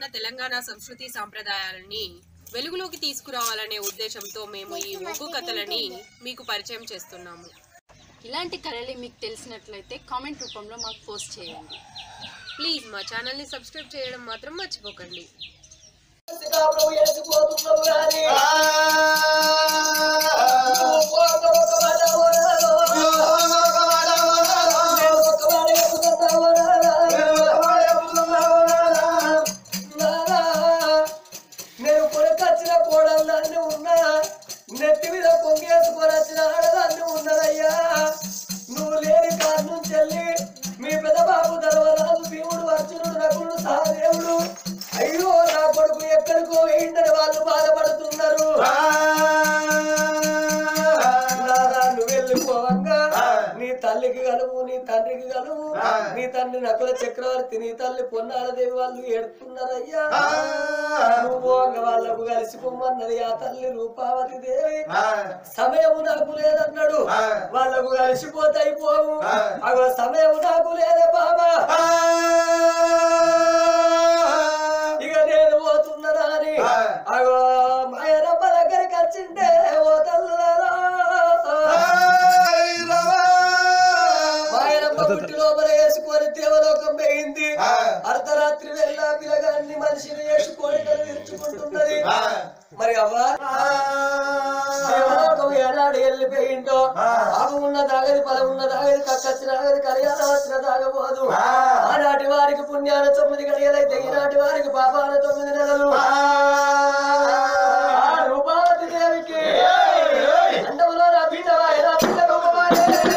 ఉన్న తెలంగాణ సంస్కృతి సాంప్రదాయాలని వెలుగులోకి తీసుకురావాలనే ఉద్దేశంతో మేము ఈ ఒగ్గు కథలని మీకు పరిచయం చేస్తున్నాము ఇలాంటి కళలు మీకు తెలిసినట్లయితే కామెంట్ రూపంలో మాకు పోస్ట్ చేయండి ప్లీజ్ మా ఛానల్ని సబ్స్క్రైబ్ చేయడం మాత్రం మర్చిపోకండి శ్రీరాముడు ఎత్తుకుపోతున్నావు గాని నువ్వు పోక ఒక మాట వరాలు. నేను ఒక మాట చెప్పుకున్నా వరాలు. నానా, నేను కొడుకొచ్చిన కోడళ్ళన్నీ ఉన్నా నెత్తి మీద కొంగేసుకొని వచ్చిన ఆడదాన్ని ఉన్నదయ్యా నువ్వు లేని కారు నుంచి వెళ్ళి మీ పెద్ద బాబు ధర్మరాజు భీముడు అర్జునుడు నకులుడు సహదేవుడు అయ్యో నా కొడుకు ఎక్కడికో వేయిందని వాళ్ళు బాధపడుతున్నారు నారా నువ్వు వెళ్ళిపోవంగా నీ తల్లికి గలువు నీ తండ్రికి గలువు నీ తండ్రి నకుల చక్రవర్తి నీ తల్లి పొన్నాలదేవి వాళ్ళు ఏడుతున్నారయ్యా నువ్వు పోవంగ వాళ్ళకు కలిసిపోమన్నది ఆ తల్లి రూపావతి దేవి సమయం నాకు లేదన్నాడు వాళ్ళకు కలిసిపోతాయి పోవు అగో సమయం నాకు లేదే బాబా ఇక నేను పోతున్నదా అని అగో మాయరమ్మ దగ్గరికి వచ్చింటే ఓ తల్లులారా మాయరమ్మ పుట్టి లోపల వేసుకొని దేవలోకం పోయింది అర్ధరాత్రి వెళ్ళ పిల్లగాన్ని మనిషిని వేసుకొని తెరుచుకుంటున్నది మరి అవ్వ దేవలోకం ఏనాడు వెళ్ళిపోయిందో అవి ఉన్న దాగది పదం ఉన్న దాగది కక్కచ్చిన దాగది కళ్యాణం వచ్చిన దాగబోదు ఆనాటి వారికి పుణ్యాన తొమ్మిది గడియలైతే ఈనాటి వారికి పాపాల తొమ్మిది నెలలు ఆ రూపావతి దేవికి అండములో నా బిడ్డవా ఎలా బిడ్డ రూపమాయే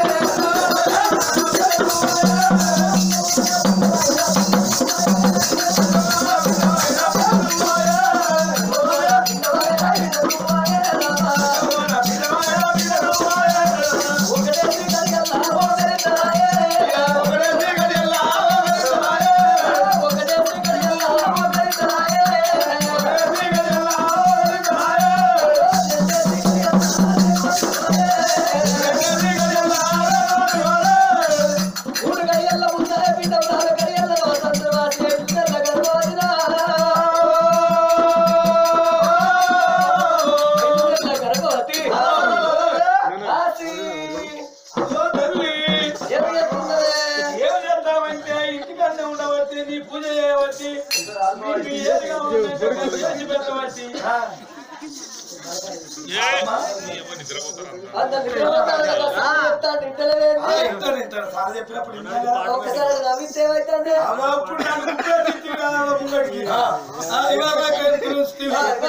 ఏం చేద్దామంటే ఇంటికన్నా ఉండవచ్చు నీ పూజ చేయవచ్చు నీకు ఏది కావాలంటే చేసి పెట్టవచ్చు ఒకసారి నవ్వితే ఏమైతుంది అప్పుడు నన్ను ముగ్గురు తిట్టిరు కదా వాళ్ళ ముంగడికి. ఆ, ఇవాళ తెలుస్తుంది.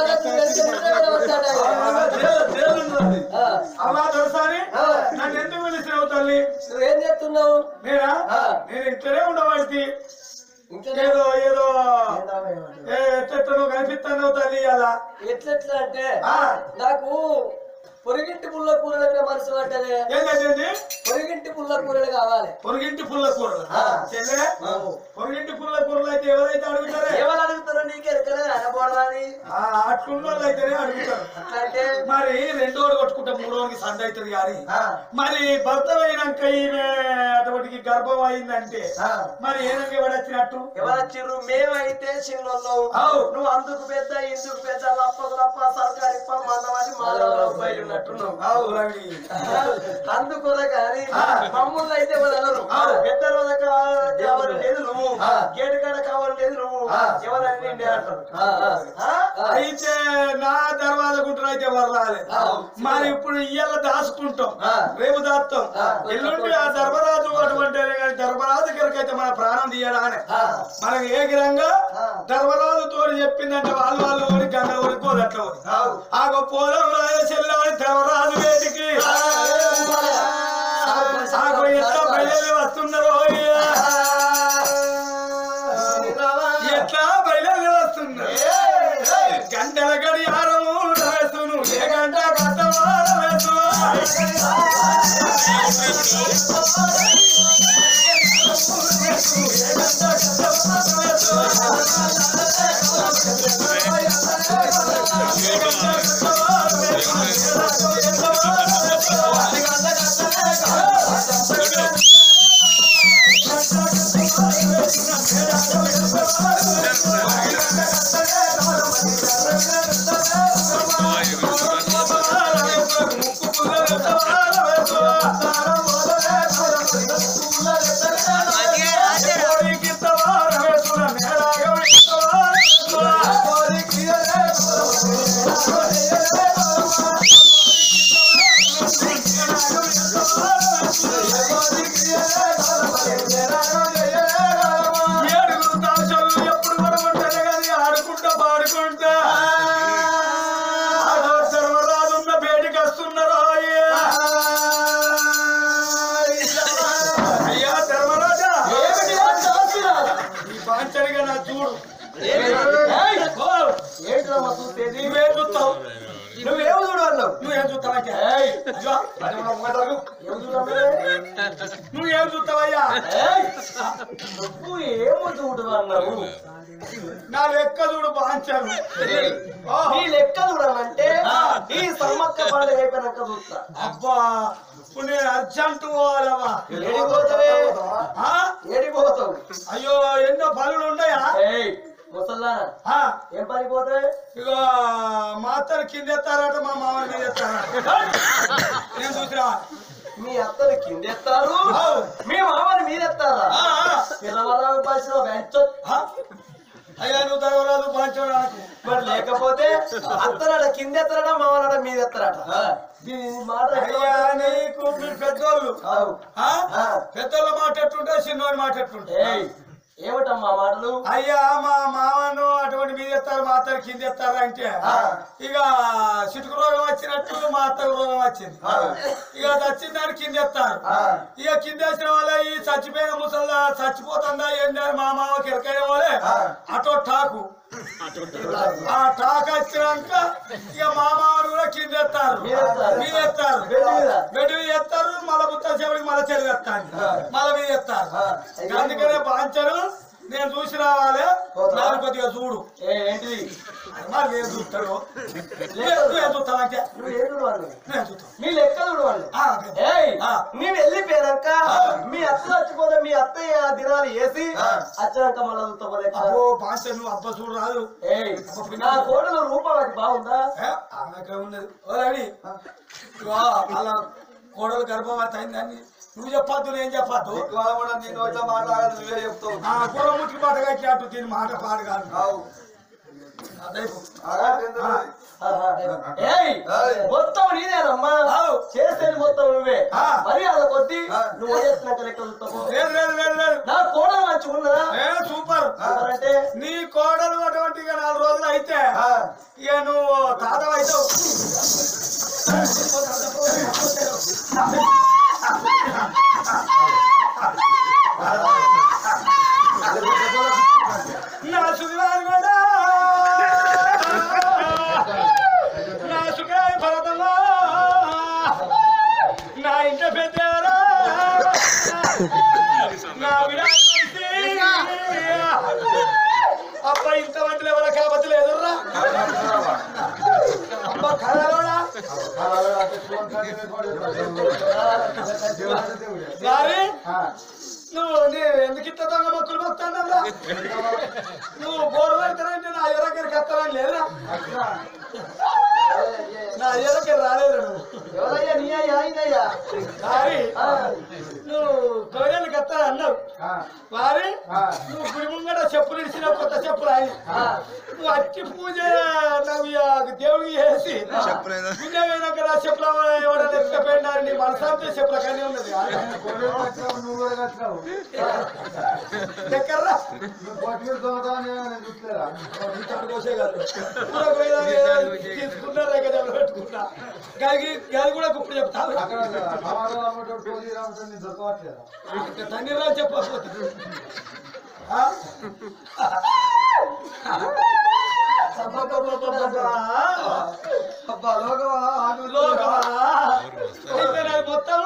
జైలున్నది. అమ్మా దొరసాని నన్ను ఎందుకు పిలిచినావు తల్లి నువ్వేం చేస్తున్నావు నేనా ఆ. నేను ఇక్కడే ఉండబడితే ఇంకా ఏదో ఏదో ఏ ఎట్టెట్టనో కనిపిస్తాను తల్లి అలా ఎట్లెట్లా అంటే ఆ. నాకు పొరిగింటి పుల్ల కూరల మీద మనసు పడ్డదే ఏంటండి పొరిగింటి పుల్ల కూరలు కావాలి పొరుగింటి పుల్ల కూరలు ఆ. చెల్లె పొరుగింటి పుల్ల కూరలు అయితే ఎవరైతే అడుగుతారే ఎవరు అడుగుతారో నీకే ఎరకలే అనబోడని ఆ అట్లున్న వాళ్ళు అయితేనే అడుగుతారు అంటే మరి రెండోడు కొట్టుకుంటే మూడోడికి సండ అవుతుంది కానీ మరి భర్త అయినాక ఈమె అటువంటికి గర్భం అయిందంటే మరి ఏనంగా పడచ్చినట్టు ఎవరొచ్చిర్రు మేమైతే చిన్నోళ్ళం అవు. నువ్వు అందుకు పెద్ద ఇందుకు పెద్ద లప్పకు లప్ప సర్కారు ఇప్ప మందమని మానవ బయట ఉన్నట్టున్నావు ఆవు రవి. అందుకురా కానీ మమ్మల్ని అయితే వదలరు పెద్ద రోజు కావాలి లేదు నువ్వు గేటు కాడ కావాలి లేదు నువ్వు ఎవరని నిన్నే అంటారు ఆ? అయితే నా దర్వాజ గుంటలు అయితే వరలాలి మరి ఇప్పుడు ఇయ్యాల దాచుకుంటాం రేపు దాస్తాం ఎల్లుండి ఆ ధర్మరాజు అటువంటి కానీ ధర్మరాజు గారికి అయితే మన ప్రాణం తీయడా అని మనకి ఏ గిరంగా ధర్మరాజు తోడు చెప్పిందంటే వాళ్ళు వాళ్ళు ఓడి గంగ ఓడి కోదట్ల ఓడి ఆగో పోలం రాయ చెల్లని ధర్మరాజు వేదికి ఆగో ఎట్లా బయలుదేరి వస్తున్నారో ఎట్లా బయలుదేరి వస్తున్నారు గంటల గడియారము వేసును ఏ గంట కట్టవాడ వేసు ఏయ్! ఓ, ఏంటిదమ్మా చూసేది నువ్వేం చూస్తావు నువ్వేం చూడు అన్నావు నువ్వేం చూస్తావంటే ఏయ్! అయ్యో, అది కూడా ముంగటకు. ఏం చూడు అన్నావే? నువ్వేం చూస్తావయ్యా ఏయ్! నువ్వు ఏమో చూడు అన్నావు నా లెక్క చూడు బాంచాను నీ లెక్క చూడాలంటే ఈ సమ్మక్క పండుగ అయిపోయినాక చూస్తా అబ్బా ఇప్పుడు నేను అర్జెంట్ పోవాలమ్మా ఏడిపోతావే ఆ? ఏడిపోతావు అయ్యో ఎన్నో పనులు ఉన్నాయా ఏయ్ ముసల్లానా ఆ, ఏం పని పోతావే ఇక మా అత్తలు కింద ఎత్తారట మా మామ మీద ఎత్తారట నేను చూసిరా మీ అత్తని కిందెత్తారు అవు. మీ మామని మీదెత్తారా ఆ, ఆ. పిల్లవరావు పాల్సిన బెంచ్ ఆ? అయ్యా నువ్వు తగవరాదు బాంచోడు నాకు మరి లేకపోతే అత్తనాడ కిందెత్తరాడా మామనాడ మీదెత్తరాట ఈ మాట అయ్యా నీకు మీరు పెద్దోళ్ళు అవు. ఆ? ఆ. పెద్దోళ్ళ మాట ఎట్టుంటే చిన్నోడి మాట ఎట్టుంటే ఏయ్ ఏమిటమ్మా మాటలు అయ్యా మా మామను అటువంటి మీద ఎత్తారు మా అత్తలు కింద ఎత్తారు అంటే ఆ. ఇక చిటుకు రోగం వచ్చినట్టు మా అత్తకు రోగం వచ్చింది ఆ. ఇక అది వచ్చిన దాన్ని కింద ఎత్తారు ఆ. ఇక కింద వేసిన వాళ్ళ ఈ చచ్చిపోయిన ముసల్లా చచ్చిపోతుందా ఏంది అని మా మామకి ఎరకైన వాళ్ళే ఆ. అటో టాకు ఆ టాక్ వచ్చినాక ఇక మా మామను కూడా కింద ఎత్తారు మీదెత్తారు. మీద ఎత్తారు బెడ్ మీద. బెడ్ మీద ఎత్తారు మళ్ళా ముత్త చెవుడికి మళ్ళీ చెరువు ఎత్తాను ఆ. మళ్ళీ మీద ఎత్తారు ఆ. అందుకనే బాంచరు నేను చూసి రావాలి పోతావా? నాకు కొద్దిగా చూడు ఏ ఏంటిది మరి నేను చూస్తాడు నువ్వేం చూస్తావు అంటే నువ్వు ఏం చూడు వాళ్ళు నేను చూస్తాను మీ లెక్క చూడు వాళ్ళు ఆ, ఓకే. ఏయ్ ఆ. నీవు వెళ్ళిపోయాక ఆ. మీ అత్త చచ్చిపోతే మీ అత్తయ్య ఆ దినాలు వేసి ఆ. వచ్చినాక మళ్ళీ చూస్తావా లెక్క అబ్బో బాంచర్ నువ్వు అబ్బ చూడు రాదు ఏయ్ నా కోడలు రూపాయి బాగుందా ఏ, ఆమెకే ఉన్నది ఓ రవి ఇగో అలా కోడలు గర్భవతి అయిందని నువ్వు చెప్పొద్దు నేను చెప్పొద్దు నేను వచ్చే మాట్లాడదు నువ్వే చెప్తావు ఆ కూర ముట్టుకు మాట కట్టినట్టు దీని మాట పాడు కాదు అదే ఏయ్ మొత్తం నీదేనమ్మా ఆవు. చేసేది మొత్తం నువ్వే ఆ. మరి అలా కొద్ది నువ్వు వదిలేసినాక లెక్క చూస్తావు లేదు లేదు లేదు లేదు నా కోడలు మంచిగా ఉన్నదా ఏ సూపర్ అంటే నీ కోడలు అటువంటి ఇక నాలుగు రోజులు అయితే ఇక నువ్వు తాత అవుతావు నా సుఖరాలు కూడా నా సుఖరాయ భరతంలో నా ఇంట పెద్దరా నా విడాల్సి అబ్బ ఇంత వంటలు ఎవరు కాబట్టి లేదురా అబ్బ కలలోడా గారి నువ్వు నీ ఎందుకు ఇంత దొంగ మొక్కులు మొక్కుతానరా నువ్వు బోరు పెడతానంటే నా అయ్య దగ్గరికి వస్తానని లేదురా నా అయ్య దగ్గర రాలేదు నువ్వు ఎవరయ్యా నీ అయ్యా ఇదయ్యా గారి ఆ. నువ్వు కోడలికి వస్తా అన్నావు వారి నువ్వు గుడి ముంగట చెప్పులు ఇచ్చిన కొత్త చెప్పులు ఆయన నువ్వు అట్టి పూజ నాకు ఇక దేవుడికి చేసి పుణ్యమైన నా చెప్పుల ఎవరైనా ఎత్తుకపోయినా నీ మనసాంతే చెప్పుల కానీ ఉన్నది దగ్గర తీసుకున్నారా కదా పెట్టుకున్నా గది గది కూడా ఇప్పుడు చెప్తాను తన్నీరా చెప్పకపోతే ఆ? లోకమా? అయితే నాది మొత్తం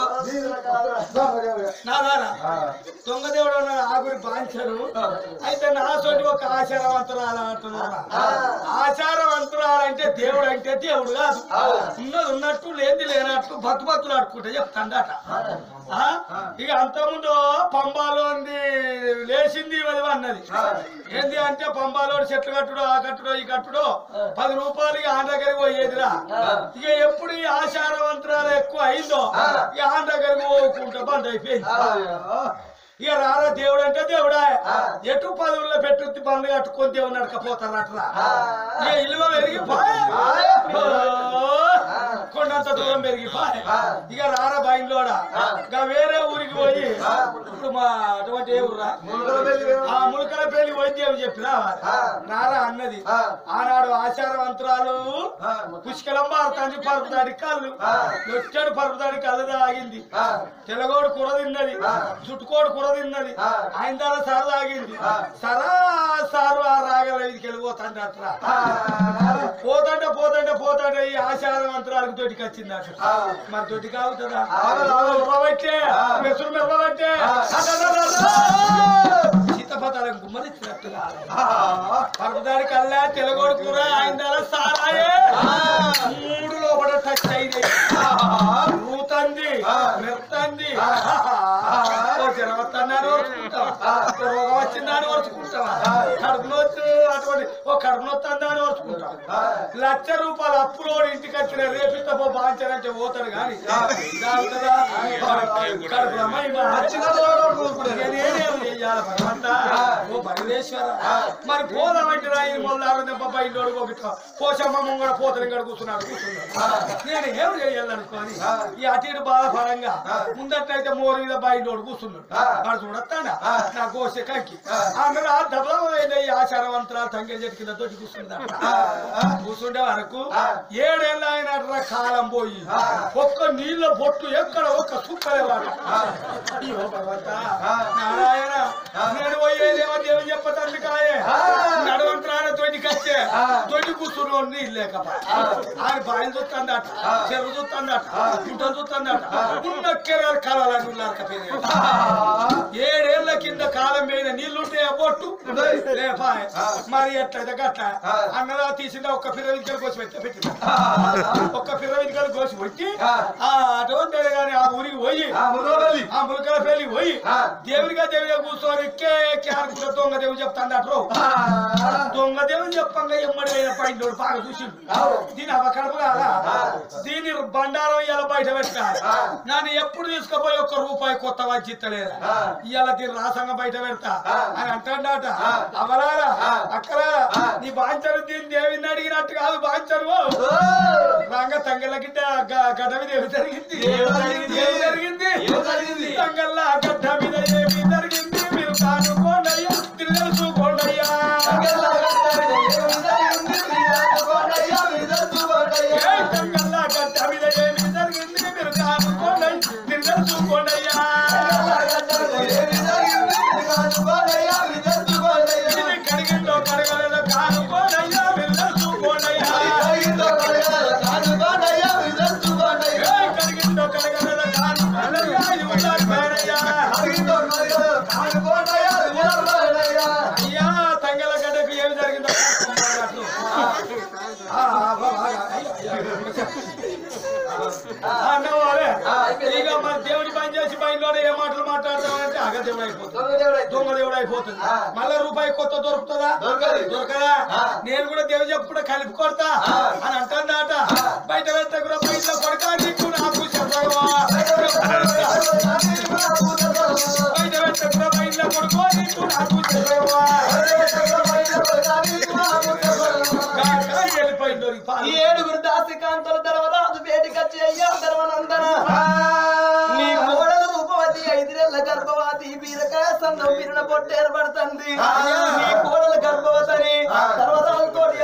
నాదారా దొంగదేవుడు అన్న ఆగురి బాంచను అయితే నా సోటి ఒక ఆచారవంతురాలు అంటున్నారా ఆచారవంతురాలంటే దేవుడు అంటే దేవుడు కాదు ఉన్నది ఉన్నట్టు లేని లేనట్టు బతు బతులు ఆడుకుంటే చెప్తాడట ఆ? ఇక అంతకుముందు పంబాలో లేచింది అది అన్నది ఏంది అంటే పంబాలో చెట్లు కట్టుడు ఆ కట్టుడు ఈ కట్టుడు పది రూపాయలు ఇక ఆన్ దగ్గరికి పోయేదిరా ఇక ఎప్పుడు ఈ ఆచారవంతురాలు ఎక్కువ అయిందో ఇక ఆన్ దగ్గరికి పోకుంటే బంద్ అయిపోయింది ఇక రారా దేవుడు అంటే దేవుడా ఎటు పదవుల్లో పెట్టి బండ్లు కట్టుకొని దేవుడు నడకపోతారు అట్లా ఇక ఇల్లు పెరిగి కొండంత దూరం పెరిగిపోయి ఇక రారా బయలులోడా ఇక వేరే ఊరికి పోయి ఇప్పుడు మా అటువంటి ఏ ఊర్రా ఆ ములకల పెళ్లి వైద్యం చెప్పినా నారా అన్నది ఆనాడు ఆచారవంతురాలు పుష్కలం మారుతాంది పరుపుదాడి కళ్ళు నొచ్చాడు పరుపుదాడి కళ్ళు తాగింది తెలగోడు కూర తిన్నది చుట్టుకోడు కూర తిన్నది ఆయన ద్వారా సారు తాగింది సరా సారు ఆ రాగల వీధికి వెళ్ళిపోతాండి అట్లా పోతంటే పోతంటే పోతంటే ఈ ఆచారవంతురాలకు తోటికి వచ్చింది అట్లా మరి తోటికి అవుతుందా మెర్రబట్టే మెసురు మెర్రబట్టే సీతపతాలకు గుమ్మరిచ్చినట్టుగా పరపదాడి కల్లా తెలగోడు కూర ఆయన ద్వారా సారాయే మూడు లోపల టచ్ అయింది రూతంది మెత్తంది ఓ జ్వరం వస్తున్నాను ఓర్చుకుంటావా ఓ రోగం వచ్చిందని ఓర్చుకుంటావా కడుపు నొచ్చి అటువంటి ఓ కడుపు నొత్తందని ఓర్చుకుంటావా లక్ష రూపాయలు అప్పులోడు ఇంటికి వచ్చిన రేపిత పో బాంచారంటే పోతాడు కానీ జాగ్రత్తగా కడుపులో మహిమ. ఇక నేనేం చెయ్యాలి భగవంతా? ఓ పరమేశ్వర మరి పోదామంటే రాయి మొదలారు దెబ్బ బయట పోగొట్టుకో పోషమ్మ ముంగడ పోతని గడు కూర్చున్నాడు కూర్చున్నాడు నేను ఏం చేయాలనుకోని ఈ అటు ఇటు బాధపరంగా ముందట్లయితే మోరు మీద బయట కూర్చున్నాడు వాడు చూడొస్తాడా నా గోసె కంకి ఆమె ఆ దెబ్బలో ఈ ఆచారవంతరాలు తంగే చెట్టు కింద తోటి కూర్చుందా కూర్చుండే వరకు ఏడేళ్ళ ఆయన అట్లా కాలం పోయి ఒక్క నీళ్ళ బొట్టు ఎక్కడ ఒక్క సుక్కలే వాడు అయ్యో భగవంతా, నారాయణ నేను పోయేదేమో దేవుని చెప్పతంది కాయే నడవంతరాన తొడికి వచ్చే తొడి కూర్చుని నీళ్ళు లేకపో ఆయన బాయిలు చూస్తుందట చెరువు చూస్తుందట గుట్టలు చూస్తుందట ఉన్న కెరాలు కలవాలని ఉన్నారు ఏడేళ్ల కింద కాలం మీద నీళ్లుంటే బొట్టు లేపాయ్ మరి ఎట్లయితే గట్ల అన్నదా తీసిందా ఒక్క పిరవింకలు కోసి పెట్టి పెట్టింది ఒక్క పిరవింకలు కోసి పెట్టి ఆ అటువంటి కానీ ఆ ఊరికి పోయి ఆ ములకల పెళ్లి పోయి దేవుడిగా దేవుడిగా కూర్చొని కే క్యారెక్టర్ దొంగ దేవుడు చెప్తాను అట్రు దొంగ దేవుడు చెప్పంగా ఎమ్మడి అయిన పైన బాగా చూసి దీని అవకడపు కాదా దీని బండారం ఇవాళ బయట పెట్టాలి నన్ను ఎప్పుడు తీసుకుపోయి ఒక్క రూపాయి కొత్త వచ్చిత్తలేదా ఇవాళ దీని రాసంగా బయట పెడతా అని అంటాడట అవలారా అక్కలారా నీ బాంచరు దీన్ని దేవిని అడిగినట్టు కాదు బాంచరు రంగ తంగల గిడ్డ గ- గడ్డ మీద ఏమి జరిగింది ఏమి జరిగింది తంగల్ల గడ్డ మీద ఏమి జరిగింది మీరు కానుకోండయ్యా తెలుసుకోండయ్యా ఏ తంగల్ల గడ్డ మీద ఏమి జరిగింది మీరు కానుకోండి తెలుసుకోండయ్యా ఇది కడిగిందో కడగలేదో కానుకోండయ్యా మీరు తెలుసుకోండయ్యా ఏ కడిగిందో కడగలేదో కానుకోండయ్యా ఇది ఉండాలి పేరయ్యా అయ్యా తంగల గడ్డకు ఏమి జరిగిందో కానుకోమన్నట్లు. ఆ, ఆ, బాగా, అయ్యో, అయ్యో. అన్నవారే ఇక మరి దేవుడి పని చేసి బయటలోనే ఏ మాటలు మాట్లాడతామంటే అగ దేవుడు అయిపోతుంది దొంగ దేవుడు అయిపోతుంది మళ్ళా రూపాయి కొత్త దొరుకుతుందా దొరకదా నేను కూడా దేవుడు చెప్పుడు కలిపి కొడతా అని అంటుందాట బయట వెళ్తే కూడా బయట కొడకా నీకు నాకు చెప్పవా బయట వెళ్తే కూడా బయట కొడుకో నీకు నాకు చెప్పవా వెళ్ళిపోయింది ఈ ఏడుగురు దాసికాంతల ధర్మరాజు వేదికచ్చి అయ్యా ధర్మనందన నీ కోడలు రూపవతి ఐదురెళ్ళ గర్భవతి బీరకాయ సన్నం పిరిన పొట్టు ఏర్పడుతుంది నీ కోడలు గర్భవతని ధర్మరాజు తోటి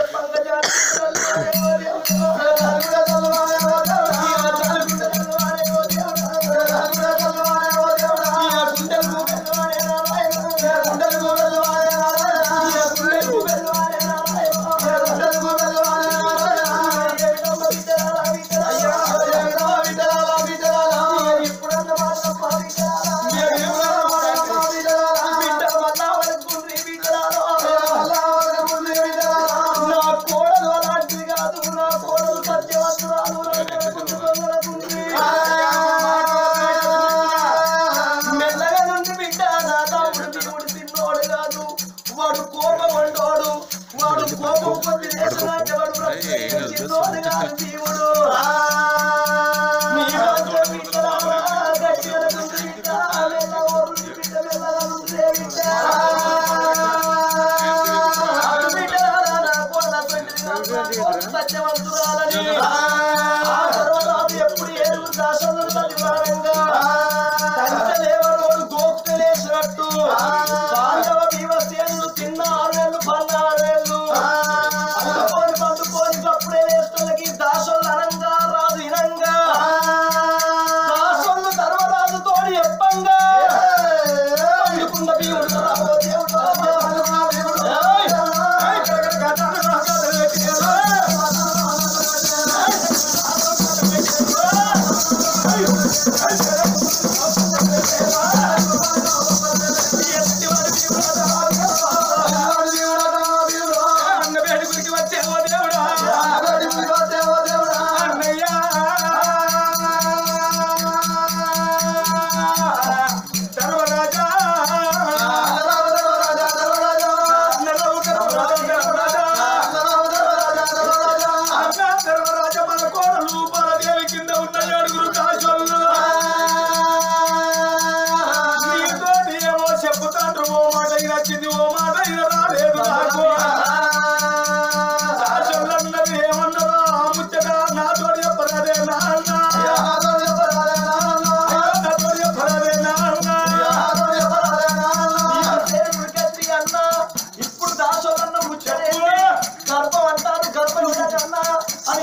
నా కోడలు అలాంటిది కాదు నా కోడలు సత్యవంతురాలు మెల్లగా నుండి బిడ్డ నా తమ్ముడు దేవుడు తిన్నోడు కాదు వాడు కోపం అంటోడు వాడు కోపం కొద్ది చేసినట్టు వాడు బ్రతికినోడు కాదు దేవుడు నీ రాజ్యం బిడ్డలారా, గట్టిగా నుండి బిడ్డ, మెల్ల ఓరుండి బిడ్డ, మెల్లగా నుండి బిడ్డ. ఆడు బిడ్డలారా, నా కోడల తండ్రి కాదు, నా కోడలు సత్యవంతురాలని. ఆ తర్వాత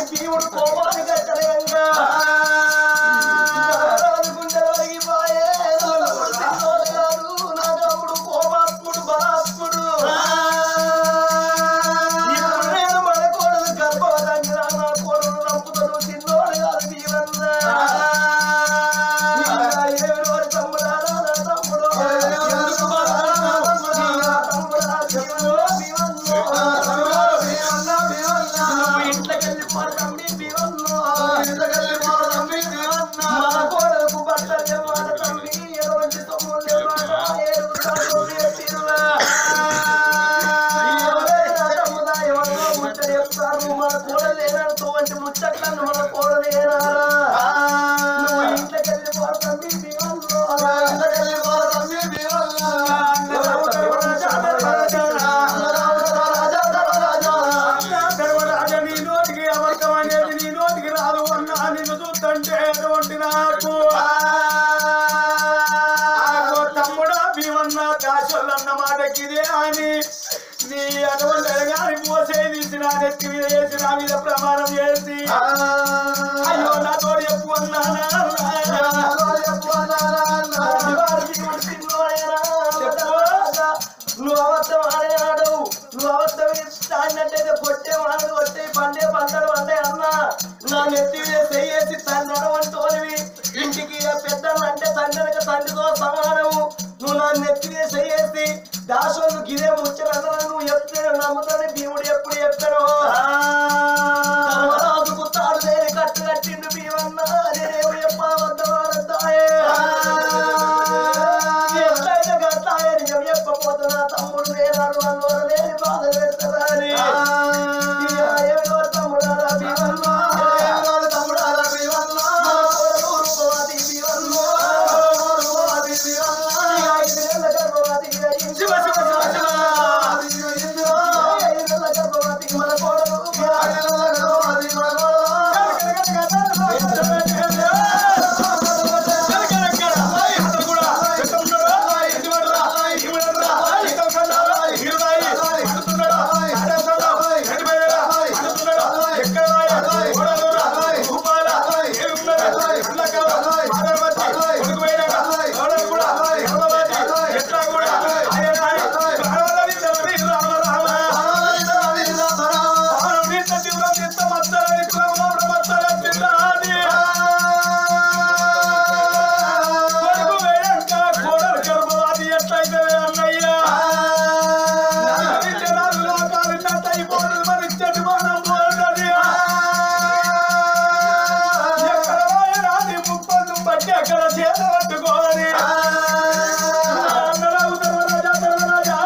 భీముడు కోపాన్ని కట్టలేంగా రాజు గుండెలు అరిగిపోయే నా తమ్ముడు చిన్నోడు కాదు నా తమ్ముడు కోపాత్ముడు బలాత్ముడు ఇప్పుడు నేను మనకోడలు గర్భవతాన్ని రా నా కోడలు నంపుతాడు చిన్నోడు కాదు భీమన్నా ఎవరు తమ్ముడారా నా తమ్ముడు ఎందుకు బాధ నా తమ్ముడా నా తమ్ముడా భీమన్నా భీమన్నా నువ్వు ఇంట్లోకెళ్ళి పడమ్మి భీమన్నా మన కోడలకు బట్టలే మాట తమ్మి ఎటువంటి తమ్ముళ్ళే మాట ఏడు సార్లు తీరులా ముచ్చట చెప్తారు మన కోడలేనటువంటి ముచ్చట్లను మన కోడలేనా నువ్వు ఇంట్లోకి వెళ్ళి పోతుంది భీమల్లో ధర్మరాజ నీ నోటికి అబద్ధం అనేది నీ నోటికి రాదు అన్నా నిన్ను చూస్తుంటే ఎటువంటి నాకు ఆగో తమ్ముడా భీమన్న దాసోళ్ళన్న మాటకి ఇదే అని నీ అటువంటి అడగాని పోసే తీసి నా నెత్తి మీద వేసి నా మీద ప్రమాణం చేసి అయ్యో నా తోడు చెప్పు అన్నానా నువ్వు అబద్ధం ఆడేనాడు నువ్వు అబద్ధం ఆడినట్టయితే కొట్టే మానలు కొట్టే పండే పంటలు పండే అన్నా నా నెత్తి మీద చెయ్యేసి తన నడవంటోనివి ఇంటికి పెద్దలు అంటే తండ్రి తండ్రితో సమానము నువ్వు నా నెత్తి మీద చెయ్యేసి దాసోళ్ళు గిదే ముచ్చట నువ్వు చెప్తాను నమ్ముతాను భీముడు ఎప్పుడు చెప్తాను ధర్మరాజుకు తాడు లేని కట్టు కట్టిండు భీమన్నా నేనేమో చెప్పవద్దా ఎట్లయితే గట్లాయే నిజం చెప్పపోతున్నా తమ్ముడు నేనాడు అన్నోడ లేని బాధ పెడతారని ఎవరో తమ్ముడారా భీమన్నా తమ్ముడారా భీమన్నా రూపవాది భీమన్నా ఐదు నెలల గర్భవతి శివ శివ శివ శివ ఐదు నెలల గర్భవతి మన కోడలు గర్భవతి మన అక్కడ చేత పట్టుకోవాలి అందరూ ధర్మరాజా ధర్మరాజా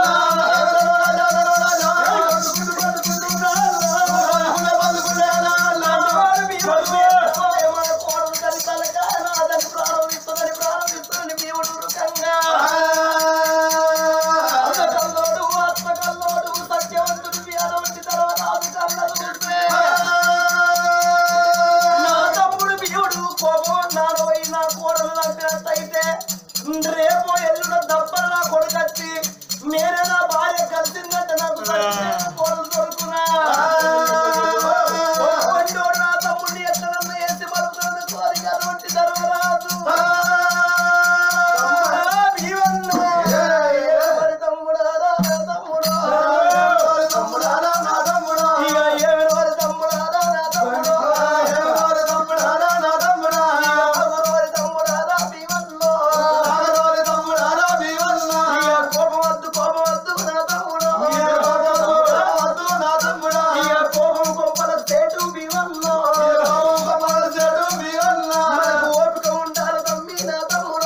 రేపు ఎల్లుండ దప్పలు నా కొడుకచ్చి నేనే నా భార్య కలిసిందంటే నాకు సరిపోయిన కోడలు దొరుకునా వండోడు నా తమ్ముడిని ఎత్తనన్న ఎత్తి పలుకుతున్న కోరిక అటువంటి ధర్మరాజు తమ్ముడా, భీమన్నా. ఎవరి తమ్ముడా రా నా తమ్ముడా? ఇక ఎవరి తమ్ముడా రా నా తమ్ముడా? ఇక ఎవరి తమ్ముడా రా భీమన్నో? ఇక కోపం వద్దు, కోపం వద్దు నా తమ్ముడా. ఇక కోపం కొంపల సేటు భీమన్నో. మనకు ఓపిక ఉండాలి తమ్మి నా తమ్ముడు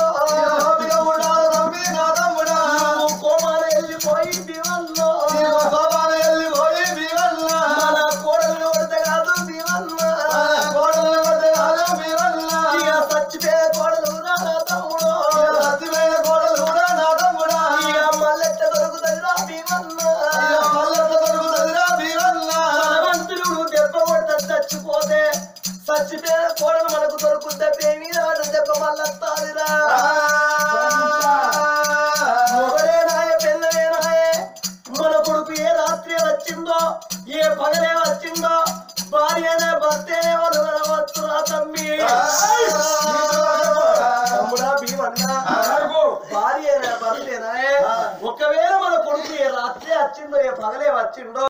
నువ్వు కోమాలు వెళ్ళిపోయి భీమన్నో. మన కోడలు కొడితే కాదు భీమన్న. ఇక చచ్చిపోయే కోడలు రా నా తమ్ముడు ఇక మల్లెట్ట దొరుకుతుంది రా భీమన్న. బలవంతుడు దెబ్బ కొడితే చచ్చిపోతే చచ్చిపోయిన కోడలు మనకు దొరుకుతే పేమి రాడు దెబ్బ మళ్ళొస్తాదిరా మొగలే నాయ పెళ్ళవే నాయే మన కొడుకు ఏ రాత్రి వచ్చిందో ఏ పగలే వచ్చిందో భార్యనే భర్తనే వదలవచ్చురా తమ్మి తమ్ముడా భీమన్నా భార్యనే భర్తేనా ఒకవేళ మన కొడుకు ఏ రాత్రి వచ్చిందో ఏ పగలే వచ్చిండో